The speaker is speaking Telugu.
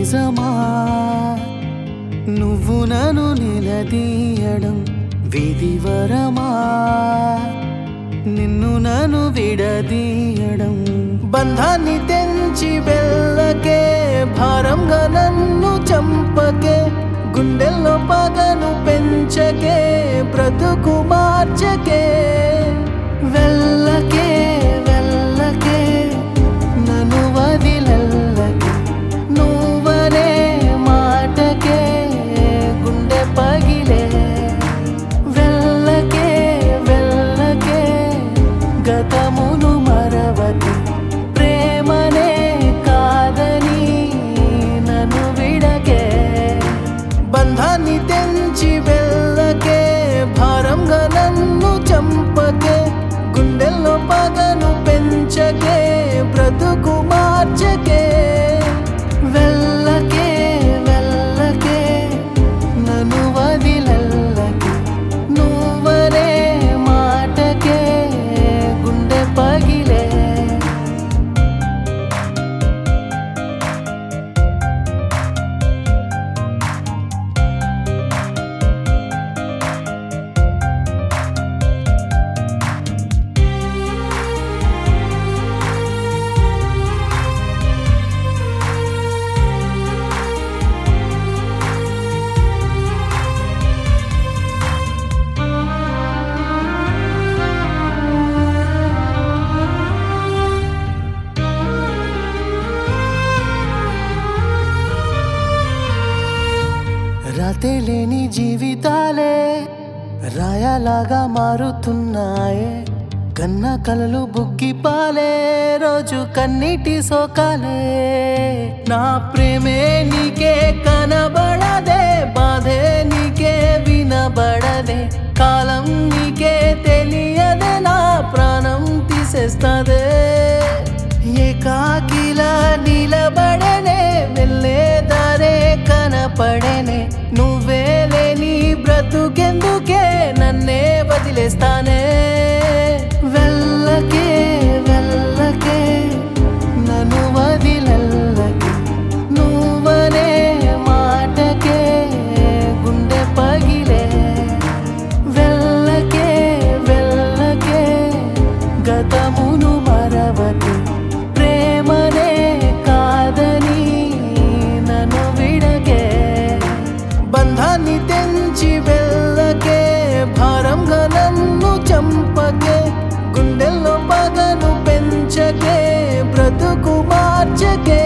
నిజమా నువ్వు నన్ను నిలదీయడం విధివరమా నిన్ను నన్ను విడదీయడం బంధాన్ని తెంచి వెళ్ళకే భారంగా నన్ను చంపకే గుండెల్లో పగను పెంచకే బ్రతుకు మార్చకే వెళ్ళకే వెళ్ళకే నన్ను వదిలెల్లకే నువ్వనే మాటకే గుండె పగిలే వెళ్ళకే వెళ్ళకే గతమును మరవకే ప్రేమనే కాదని నన్ను విడకే బంధాన్ని తెంచి వెళ్ళకే భారంగా నన్ను చంపకే గుండెల్లో పగను పెంచకే బ్రతుకు మార్చకే వెళ్ళకే వెళ్ళకే నన్ను వదిలెల్లకే నువ్వనే మాటకే గుండె పగిలే రాతే లేని జీవితాలే రాయలాగా మారుతున్నాయే కన్న కలలు బుగ్గిపాలే రోజు కన్నీటి సోకాలే నా ప్రేమే నీకే కనబడదే బాధే నీకే వినబడదే కాలం నీకే తెలియదే నా ప్రాణం తీసేస్తదే ఏకాకిలా నిలబడనే వెళ్ళే దారే కనపడనే నువ్వే లేని బ్రతుకెందుకే నన్నే వదిలేస్తానే వెళ్ళకే వెళ్ళకే నన్ను వదిలెల్లకే నువ్వనే మాటకే గుండె పగిలే వెళ్ళకే వెళ్ళకే గతమును మరవకే ప్రేమనే కాదని నన్ను విడకే బంధాన్ని తెంచి వెళ్ళకే భారంగా నన్ను చంపకే గుండెల్లో పగను పెంచకే బ్రతుకు మార్చకే